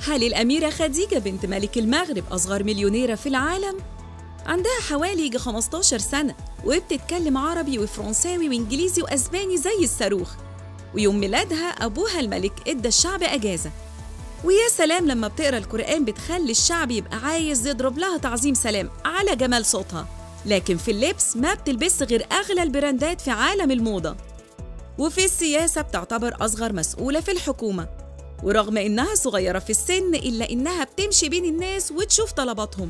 هل الأميرة خديجة بنت ملك المغرب أصغر مليونيرة في العالم؟ عندها حوالي يجي 15 سنة وبتتكلم عربي وفرنساوي وإنجليزي وأسباني زي الصاروخ ويوم ميلادها أبوها الملك إدى الشعب أجازة ويا سلام لما بتقرا القرآن بتخلي الشعب يبقى عايز يضرب لها تعظيم سلام على جمال صوتها لكن في اللبس ما بتلبس غير أغلى البراندات في عالم الموضة وفي السياسة بتعتبر أصغر مسؤولة في الحكومة ورغم إنها صغيرة في السن إلا إنها بتمشي بين الناس وتشوف طلباتهم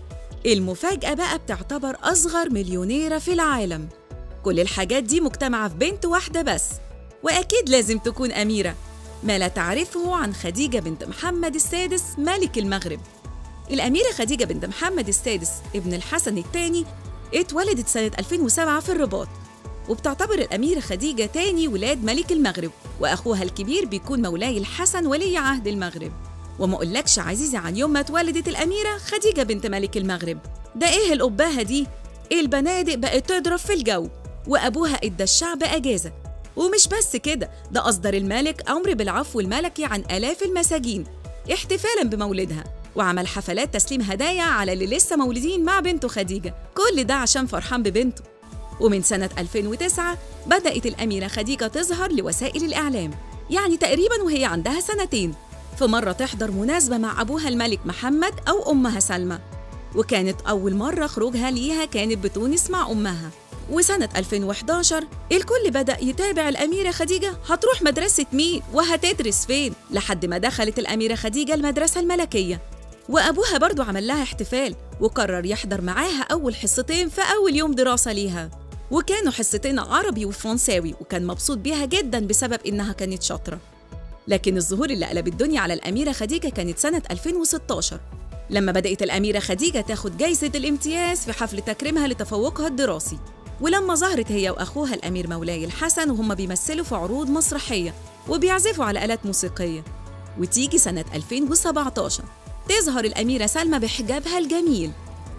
المفاجأة بقى بتعتبر أصغر مليونيرة في العالم كل الحاجات دي مجتمعة في بنت واحدة بس وأكيد لازم تكون أميرة ما لا تعرفه عن خديجة بنت محمد السادس ملك المغرب الأميرة خديجة بنت محمد السادس ابن الحسن الثاني اتولدت سنة 2007 في الرباط وبتعتبر الأميرة خديجة تاني ولاد ملك المغرب وأخوها الكبير بيكون مولاي الحسن ولي عهد المغرب وما أقولكش عزيزي عن يوم ما اتولدت الأميرة خديجة بنت ملك المغرب ده إيه القباهة دي؟ البنادق بقت تضرب في الجو وأبوها إدى الشعب أجازة ومش بس كده ده أصدر الملك أمر بالعفو الملكي عن آلاف المساجين احتفالا بمولدها وعمل حفلات تسليم هدايا على اللي لسه مولودين مع بنته خديجة كل ده عشان فرحان ببنته ومن سنة 2009 بدأت الأميرة خديجة تظهر لوسائل الإعلام يعني تقريبا وهي عندها سنتين في مرة تحضر مناسبة مع أبوها الملك محمد أو أمها سلمى وكانت أول مرة خروجها ليها كانت بتونس مع أمها وسنة 2011 الكل بدأ يتابع الأميرة خديجة هتروح مدرسة مين وهتدرس فين لحد ما دخلت الأميرة خديجة المدرسة الملكية وأبوها برضو عمل لها احتفال وقرر يحضر معاها أول حصتين في أول يوم دراسة ليها وكانوا حصتين عربي وفرنساوي وكان مبسوط بيها جدا بسبب إنها كانت شاطرة لكن الظهور اللي قلب الدنيا على الأميرة خديجة كانت سنة 2016 لما بدأت الأميرة خديجة تاخد جايزة الامتياز في حفل تكريمها لتفوقها الدراسي ولما ظهرت هي وأخوها الأمير مولاي الحسن وهم بيمثلوا في عروض مسرحية وبيعزفوا على آلات موسيقية وتيجي سنة 2017 تظهر الأميرة سلمى بحجابها الجميل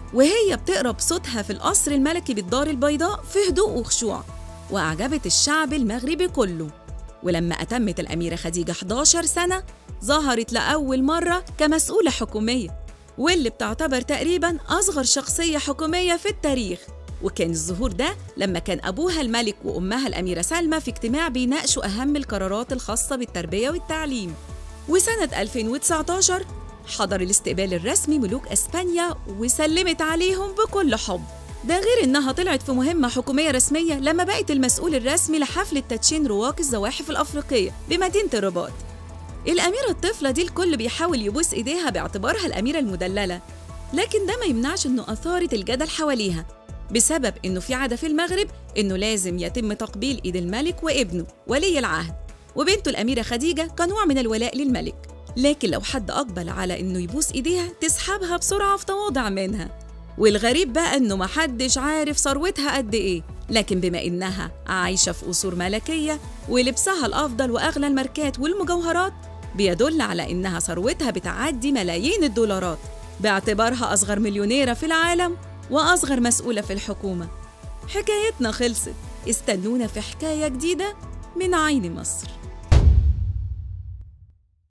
وهي بتقرا بصوتها في القصر الملكي بالدار البيضاء في هدوء وخشوع وأعجبت الشعب المغربي كله ولما أتمت الأميرة خديجة 11 سنة ظهرت لأول مرة كمسؤولة حكومية واللي بتعتبر تقريبا أصغر شخصية حكومية في التاريخ وكان الظهور ده لما كان أبوها الملك وأمها الأميرة سلمى في اجتماع بيناقشوا أهم القرارات الخاصة بالتربية والتعليم وسنة 2019 حضر الاستقبال الرسمي ملوك اسبانيا وسلمت عليهم بكل حب ده غير انها طلعت في مهمه حكوميه رسميه لما بقت المسؤول الرسمي لحفله تدشين رواق الزواحف الافريقيه بمدينه الرباط الاميره الطفله دي الكل بيحاول يبوس ايديها باعتبارها الاميره المدلله لكن ده ما يمنعش انه اثارت الجدل حواليها بسبب انه في عاده في المغرب انه لازم يتم تقبيل ايد الملك وابنه ولي العهد وبنته الاميره خديجه كنوع من الولاء للملك لكن لو حد أقبل على إنه يبوس إيديها تسحبها بسرعة في تواضع منها والغريب بقى إنه محدش عارف ثروتها قد إيه لكن بما إنها عايشة في قصور ملكية ولبسها الأفضل وأغلى الماركات والمجوهرات بيدل على إنها ثروتها بتعدي ملايين الدولارات باعتبارها أصغر مليونيرة في العالم وأصغر مسؤولة في الحكومة حكايتنا خلصت استنونا في حكاية جديدة من عين مصر